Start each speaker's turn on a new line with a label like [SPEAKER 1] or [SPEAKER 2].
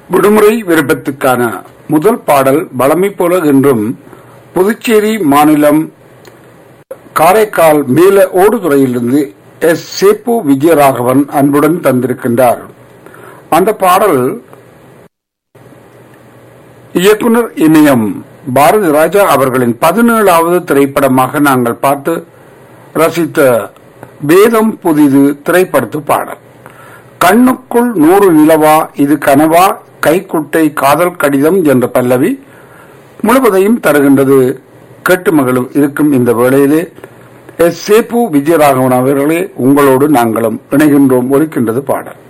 [SPEAKER 1] விடுமுறை விருப்பத்துக்கான முதல் பாடல் வளமை போல என்றும் புதுச்சேரி மாநிலம் காரைக்கால் மேல ஓடுதுறையிலிருந்து எஸ் சேப்பு விஜயராகவன் அன்புடன் தந்திருக்கின்றார் அந்த பாடல் இயக்குனர் இமயம் பாரதி ராஜா அவர்களின் பதினேழாவது திரைப்படமாக நாங்கள் பார்த்து ரசித்த வேதம் புதிது திரைப்படத்து பாடல் கண்ணுக்குள் நூறு நிலவா இது கனவா கைக்குட்டை காதல் கடிதம் என்ற பல்லவி முழுவதையும் தருகின்றது கேட்டு மகளும் இருக்கும் இந்த வேளையிலே எஸ் சேப்பு விஜயராகவன் அவர்களே உங்களோடு நாங்களும் இணைகின்றோம் ஒலிக்கின்றது பாடல்